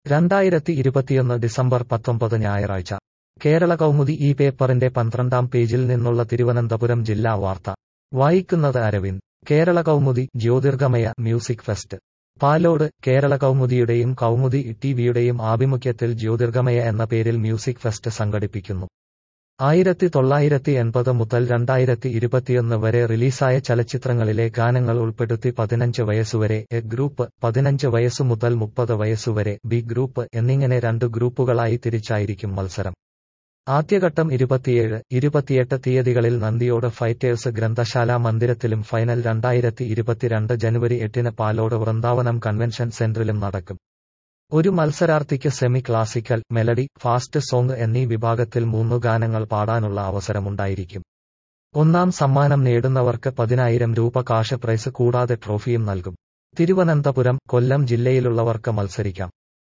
രണ്ടായിരത്തി ഇരുപത്തിയൊന്ന് ഡിസംബർ പത്തൊമ്പത് ഞായറാഴ്ച കേരള കൗമുദി ഈ പേപ്പറിന്റെ പന്ത്രണ്ടാം പേജിൽ നിന്നുള്ള തിരുവനന്തപുരം ജില്ലാ വാർത്ത വായിക്കുന്നത് അരവിന്ദ് കേരള കൗമുദി ജ്യോതിർഗമയ മ്യൂസിക് ഫെസ്റ്റ് പാലോട് കേരള കൗമുദിയുടെയും കൗമുദി ടിവിയുടെയും ആഭിമുഖ്യത്തിൽ ജ്യോതിർഗമയ എന്ന പേരിൽ മ്യൂസിക് ഫെസ്റ്റ് സംഘടിപ്പിക്കുന്നു ആയിരത്തി തൊള്ളായിരത്തി എൺപത് മുതൽ രണ്ടായിരത്തി ഇരുപത്തിയൊന്ന് വരെ റിലീസായ ചലച്ചിത്രങ്ങളിലെ ഗാനങ്ങൾ ഉൾപ്പെടുത്തി പതിനഞ്ച് വയസ്സുവരെ എ ഗ്രൂപ്പ് പതിനഞ്ച് വയസ്സു മുതൽ മുപ്പത് വയസ്സുവരെ ബി ഗ്രൂപ്പ് എന്നിങ്ങനെ രണ്ട് ഗ്രൂപ്പുകളായി തിരിച്ചായിരിക്കും മത്സരം ആദ്യഘട്ടം ഇരുപത്തിയേഴ് ഇരുപത്തിയെട്ട് തീയതികളിൽ നന്ദിയോട് ഫൈറ്റേഴ്സ് ഗ്രന്ഥശാല മന്ദിരത്തിലും ഫൈനൽ രണ്ടായിരത്തി ഇരുപത്തിരണ്ട് ജനുവരി എട്ടിന് പാലോട് വൃന്ദാവനം കൺവെൻഷൻ സെന്ററിലും നടക്കും ഒരു മത്സരാർത്ഥിക്ക് semi classical melody fast song എന്നീ വിഭാഗത്തിൽ മൂന്നു ഗാനങ്ങൾ പാടാനുള്ള അവസരമുണ്ടായിരിക്കും ഒന്നാം സമ്മാനം നേടുന്നവർക്ക് പതിനായിരം രൂപ കാശ് പ്രൈസ് കൂടാതെ ട്രോഫിയും നൽകും തിരുവനന്തപുരം കൊല്ലം ജില്ലയിലുള്ളവർക്ക് മത്സരിക്കാം